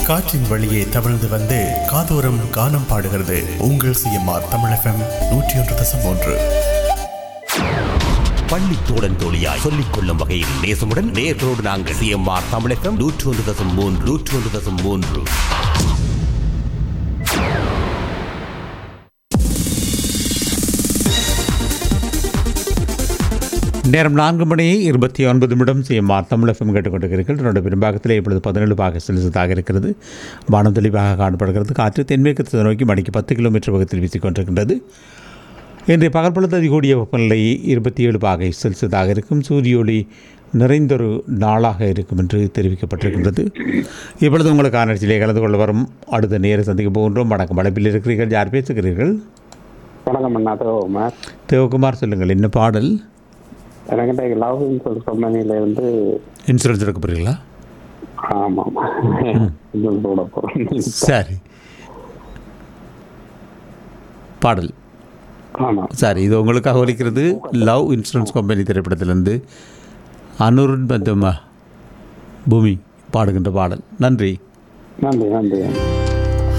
காற்றின் வழியே தவழ்ந்து வந்து காதோரம் கானம் பாடுகிறது உங்கள் சிஎம்ஆர் தமிழ் எஃப்எம் நூற்றி ஒன்று தசம் ஒன்று பள்ளி தோழன் தோழியாய் சொல்லிக் கொள்ளும் வகையில் நேசமுடன் நேர்களோடு நாங்கள் சிஎம்ஆர் தமிழகம் நூற்றி ஒன்று தசம் மூன்று நூற்றி ஒன்று தசம் மூன்று நேரம் நான்கு மணி இருபத்தி ஒன்பது நிமிடம் சிஎம்ஆர் தமிழ் எஃப்எம் கேட்டுக்கொண்டிருக்கிறீர்கள் என்னோட பெரும்பாகத்தில் இப்பொழுது பதினேழு பாக செலுத்ததாக இருக்கிறது வானம் தெளிவாக காணப்படுகிறது காற்று தென்மேற்கு திசை நோக்கி மணிக்கு பத்து கிலோமீட்டர் வேகத்தில் வீசிக்கொண்டிருக்கின்றது இன்றைய பகல் பொழுது அதிகூடிய வெப்பநிலை இருபத்தி ஏழு பாகை செல்சியஸாக இருக்கும் சூரிய ஒளி நிறைந்தொரு நாளாக இருக்கும் என்று தெரிவிக்கப்பட்டிருக்கின்றது இப்பொழுது உங்களுக்கு ஆனர்ச்சியிலே கலந்து கொள்ள வரும் அடுத்த நேர சந்திக்க போகின்றோம் வணக்கம் அழைப்பில் இருக்கிறீர்கள் யார் பேசுகிறீர்கள் வணக்கம் அண்ணா தேவகுமார் தேவகுமார் சொல்லுங்கள் என்ன பாடல் எனக்கு இந்த லவ் இன்சூரன்ஸ் கம்பெனில இருந்து இன்சூரன்ஸ் எடுக்க போகிறீங்களா ஆமாம் இன்னும் போட போகிறேன் சரி பாடல் ஆமாம் சரி இது உங்களுக்காக ஒலிக்கிறது லவ் இன்சூரன்ஸ் கம்பெனி திரைப்படத்திலிருந்து அனுருன் பந்தமா பூமி பாடுகின்ற பாடல் நன்றி நன்றி நன்றி